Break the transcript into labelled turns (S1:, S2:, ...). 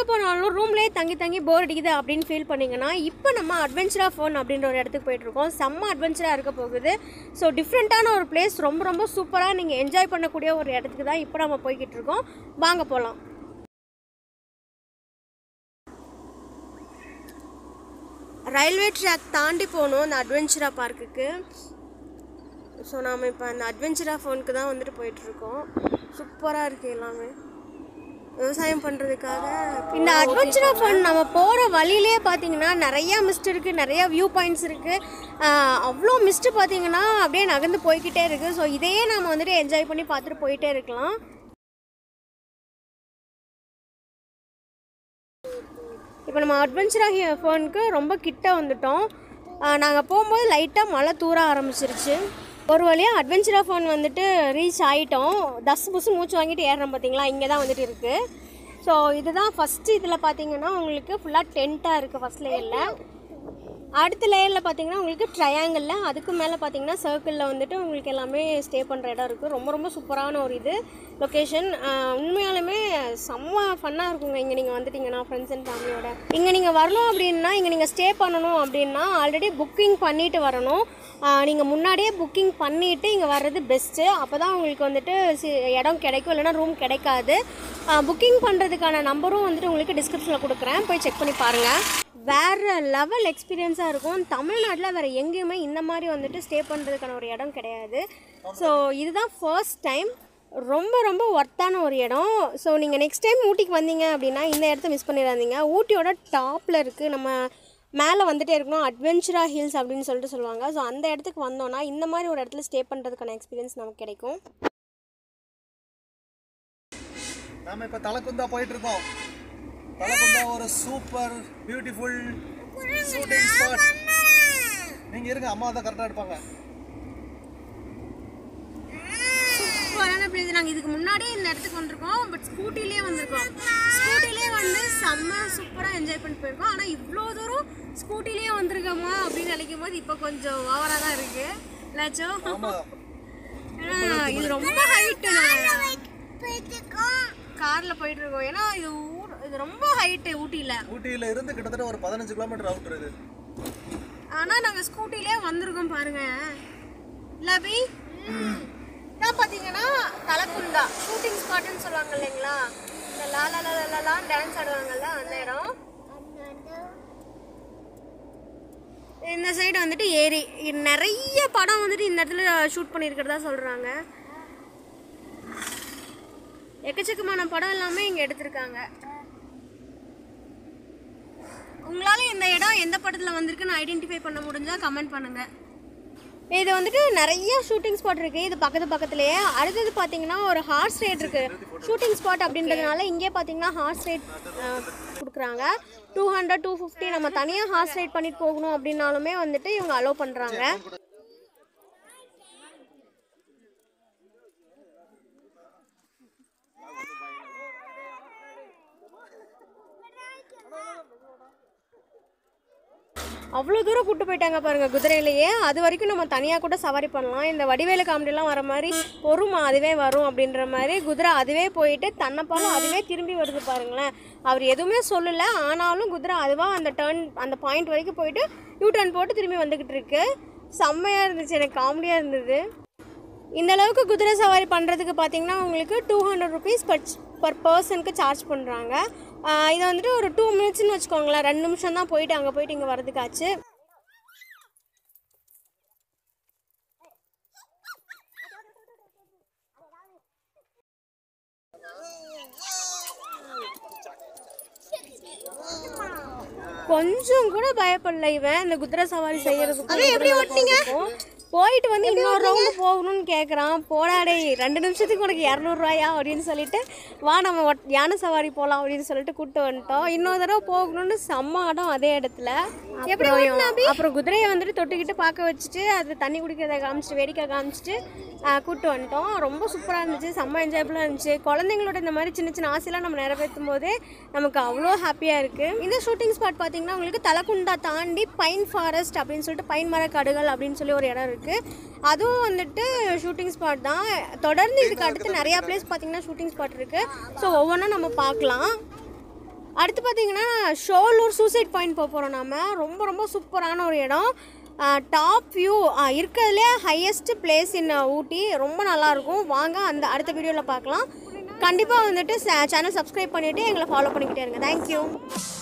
S1: போனாலும் ரூம்லேயே தங்கி தங்கி போர் அடிக்குது அப்படின்னு ஃபீல் பண்ணீங்கன்னா இப்போ நம்ம அட்வென்ச்சரா ஃபோன் அப்படின்ற ஒரு இடத்துக்கு போயிட்டுருக்கோம் செம்ம அட்வென்ச்சராக இருக்க போகுது ஸோ டிஃப்ரெண்ட்டான ஒரு பிளேஸ் ரொம்ப ரொம்ப சூப்பராக நீங்கள் என்ஜாய் பண்ணக்கூடிய ஒரு இடத்துக்கு தான் இப்போ நம்ம போய்கிட்டு இருக்கோம் வாங்க போகலாம் ரயில்வே ட்ராக் தாண்டி போகணும் அந்த அட்வென்ச்சரா பார்க்குக்கு ஸோ நாம் இப்போ அந்த அட்வென்ச்சரா ஃபோனுக்கு தான் வந்துட்டு போயிட்டுருக்கோம் சூப்பராக இருக்குது எல்லாமே விவசாயம் பண்ணுறதுக்காக இந்த அட்வென்ச்சரா ஃபன் நம்ம போகிற வழியிலே பார்த்தீங்கன்னா நிறையா மிஸ்ட் இருக்குது நிறையா வியூ பாயிண்ட்ஸ் இருக்குது அவ்வளோ மிஸ்ட்டு பார்த்தீங்கன்னா அப்படியே நகர்ந்து போய்கிட்டே இருக்குது ஸோ இதையே நம்ம வந்துட்டு என்ஜாய் பண்ணி பார்த்துட்டு போயிட்டே இருக்கலாம் இப்போ நம்ம அட்வென்ச்சரா ஃபோனுக்கு ரொம்ப கிட்ட வந்துட்டோம் நாங்கள் போகும்போது லைட்டாக மழை தூர ஆரம்பிச்சிருச்சு ஒரு வழியாக அட்வென்ச்சரா ஃபோன் வந்துட்டு ரீச் ஆகிட்டோம் தஸ் புஸ் மூச்சு வாங்கிட்டு ஏறுறோம் பார்த்தீங்களா இங்கே தான் வந்துட்டு இருக்குது ஸோ இதுதான் ஃபஸ்ட்டு இதில் பார்த்தீங்கன்னா உங்களுக்கு ஃபுல்லாக டென்ட்டாக இருக்குது ஃபஸ்ட் லேயரில் அடுத்த லேயரில் பார்த்தீங்கன்னா உங்களுக்கு ட்ரையாங்கிளில் அதுக்கு மேலே பார்த்தீங்கன்னா சர்க்கிளில் வந்துட்டு உங்களுக்கு எல்லாமே ஸ்டே பண்ணுற இடம் இருக்குது ரொம்ப ரொம்ப சூப்பரான ஒரு இது லொக்கேஷன் உண்மையாலுமே செம்ம ஃபன்னாக இருக்குங்க இங்கே நீங்கள் வந்துட்டீங்கன்னா ஃப்ரெண்ட்ஸ் அண்ட் ஃபேமிலியோட இங்கே நீங்கள் வரணும் அப்படின்னா இங்கே நீங்கள் ஸ்டே பண்ணணும் அப்படின்னா ஆல்ரெடி புக்கிங் பண்ணிட்டு வரணும் நீங்கள் முன்னாடியே புக்கிங் பண்ணிவிட்டு இங்கே வர்றது பெஸ்ட்டு அப்போ தான் உங்களுக்கு வந்துட்டு சி- இடம் கிடைக்கும் இல்லைன்னா ரூம் கிடைக்காது புக்கிங் பண்ணுறதுக்கான நம்பரும் வந்துட்டு உங்களுக்கு டிஸ்கிரிப்ஷனில் கொடுக்குறேன் போய் செக் பண்ணி பாருங்கள் வேறு லெவல் எக்ஸ்பீரியன்ஸாக இருக்கும் தமிழ்நாட்டில் வேறு எங்கேயுமே இந்த மாதிரி வந்துட்டு ஸ்டே பண்ணுறதுக்கான ஒரு இடம் கிடையாது ஸோ இதுதான் ஃபர்ஸ்ட் டைம் ரொம்ப ரொம்ப ஒர்த்தான ஒரு இடம் ஸோ நீங்கள் நெக்ஸ்ட் டைம் ஊட்டிக்கு வந்தீங்க அப்படின்னா இந்த இடத்த மிஸ் பண்ணிடாதீங்க ஊட்டியோட டாப்பில் இருக்குது நம்ம மேலே வந்துட்டே இருக்கணும் அட்வென்ச்சரா ஹில்ஸ் அப்படின்னு சொல்லிட்டு சொல்லுவாங்க ஸோ அந்த இடத்துக்கு வந்தோன்னா இந்த மாதிரி ஒரு இடத்துல ஸ்டே பண்ணுறதுக்கான எக்ஸ்பீரியன்ஸ் நமக்கு கிடைக்கும்
S2: நாம இப்ப தலக்குந்தா போயிட்டு இருக்கோம் தலக்குந்தா ஒரு சூப்பர் பியூட்டிஃபுல் ஷூட்டிங் ஸ்பாட் நீங்க இருங்க அம்மா தான் கரெக்டா எடுப்பாங்க
S1: சூப்பரான பிளேஸ் நாங்கள் இதுக்கு முன்னாடியே இந்த இடத்துக்கு வந்திருக்கோம் பட் ஸ்கூட்டிலே வந்திருக்கோம் ஸ்கூட்டிலே வந்து செம்ம சூப்பராக என்ஜாய் பண்ணி போயிருக்கோம் ஆனால் இவ்வளோ தூரம் ஸ்கூட்டிலே வந்திருக்கோமா அப்படின்னு நினைக்கும் போது இப்போ கொஞ்சம் ஓவராக தான் இருக்கு லட்சோ
S2: ஆமா
S1: ஏன்னா இது ரொம்ப ஹைட்டு காரில் போயிட்டு இருக்கோம் ஏன்னா இது ஊர் இது ரொம்ப ஹைட்டு ஊட்டியில்
S2: ஊட்டியில இருந்து கிட்டத்தட்ட ஒரு பதினஞ்சு கிலோமீட்டர் அவுட் இது
S1: ஆனால் நாங்கள் ஸ்கூட்டிலே வந்திருக்கோம் பாருங்க லபி இதான் பார்த்தீங்கன்னா தலக்குந்தா ஷூட்டிங் ஸ்பாட்னு சொல்லுவாங்க இல்லைங்களா இந்த லாலா லாலா டான்ஸ் ஆடுவாங்கல்ல அந்த இடம் இந்த சைடு வந்துட்டு ஏரி இது நிறைய படம் வந்துட்டு இந்த இடத்துல ஷூட் பண்ணியிருக்கிறதா சொல்கிறாங்க எக்கச்சக்கமான படம் எல்லாமே இங்கே எடுத்திருக்காங்க உங்களால் இந்த இடம் எந்த படத்தில் வந்திருக்குன்னு ஐடென்டிஃபை பண்ண முடிஞ்சால் கமெண்ட் பண்ணுங்கள் இது வந்துட்டு நிறைய ஷூட்டிங் ஸ்பாட் இருக்குது இது பக்கத்து பக்கத்துலேயே அடுத்தது பார்த்தீங்கன்னா ஒரு ஹார்ஸ் ரைட் இருக்குது ஷூட்டிங் ஸ்பாட் அப்படின்றதுனால இங்கே பார்த்தீங்கன்னா ஹார்ஸ் ரைட் கொடுக்குறாங்க டூ ஹண்ட்ரட் டூ ஃபிஃப்டி நம்ம தனியாக ஹார்ஸ் ரைட் பண்ணிட்டு போகணும் அப்படின்னாலுமே வந்துட்டு இவங்க அலோவ் பண்ணுறாங்க அவ்வளோ தூரம் கூட்டு போயிட்டாங்க பாருங்க குதிரையிலேயே அது வரைக்கும் நம்ம தனியாக கூட சவாரி பண்ணலாம் இந்த வடிவேலு காமெடிலாம் வர மாதிரி பொறுமா அதுவே வரும் அப்படின்ற மாதிரி குதிரை அதுவே போயிட்டு தன்னைப்பாலும் அதுவே திரும்பி வருது பாருங்களேன் அவர் எதுவுமே சொல்லலை ஆனாலும் குதிரை அதுவாக அந்த டேர்ன் அந்த பாயிண்ட் வரைக்கும் போயிட்டு யூ டர்ன் போட்டு திரும்பி வந்துக்கிட்டு இருக்கு செம்மையாக இருந்துச்சு எனக்கு காமெடியாக இருந்தது இந்த அளவுக்கு குதிரை சவாரி பண்ணுறதுக்கு பார்த்தீங்கன்னா உங்களுக்கு two hundred rupees per per பர்சனுக்கு சார்ஜ் பண்ணுறாங்க இதை வந்துட்டு ஒரு டூ மினிட்ஸ்னு வச்சுக்கோங்களேன் ரெண்டு நிமிஷம் தான் போயிட்டு அங்கே போயிட்டு இங்கே வரதுக்காச்சு கொஞ்சம் கூட பயப்படல இவன் இந்த குதிரை சவாரி செய்யறதுக்கு எப்படி ஓட்டினீங்க போயிட்டு வந்து இன்னொரு ரவுண்டு போகணும்னு கேட்குறான் போடாடே ரெண்டு நிமிஷத்துக்கு உனக்கு இரநூறுவாயா அப்படின்னு சொல்லிட்டு வா நம்ம ஒட்- யானை சவாரி போகலாம் அப்படின்னு சொல்லிட்டு கூப்பிட்டு வந்துட்டோம் இன்னொரு தடவை போகணும்னு செம்ம இடம் அதே இடத்துல அப்புறம் அப்புறம் குதிரையை வந்துட்டு தொட்டுக்கிட்டு பார்க்க வச்சுட்டு அது தண்ணி குடிக்கிறத காமிச்சிட்டு வேடிக்கை காமிச்சிட்டு கூப்பிட்டு வந்துட்டோம் ரொம்ப சூப்பராக இருந்துச்சு செம்ம என்ஜாயபுளாக இருந்துச்சு குழந்தைங்களோட இந்த மாதிரி சின்ன சின்ன ஆசையெல்லாம் நம்ம நிறைவேற்றும் போதே நமக்கு அவ்வளோ ஹாப்பியாக இருக்குது இந்த ஷூட்டிங் ஸ்பாட் பார்த்தீங்கன்னா உங்களுக்கு தலக்குண்டா தாண்டி பைன் ஃபாரஸ்ட் அப்படின்னு சொல்லிட்டு பைன் மரக்காடுகள் அப்படின்னு சொல்லி ஒரு இடம் இருக்குது அதுவும் வந்துட்டு ஷூட்டிங் ஸ்பாட் தான் தொடர்ந்து இதுக்கு அடுத்து நிறையா பிளேஸ் பார்த்தீங்கன்னா ஷூட்டிங் ஸ்பாட் இருக்குது ஸோ ஒவ்வொன்றும் நம்ம பார்க்கலாம் அடுத்து பார்த்தீங்கன்னா ஷோலூர் சூசைட் பாயிண்ட் போக போகிறோம் நாம ரொம்ப ரொம்ப சூப்பரான ஒரு இடம் டாப் வியூ இருக்கிறதுலே ஹையஸ்ட் பிளேஸ் இன் ஊட்டி ரொம்ப நல்லாயிருக்கும் வாங்க அந்த அடுத்த வீடியோவில் பார்க்கலாம் கண்டிப்பாக வந்துட்டு சேனல் சப்ஸ்கிரைப் பண்ணிவிட்டு எங்களை ஃபாலோ பண்ணிக்கிட்டே இருங்க தேங்க்யூ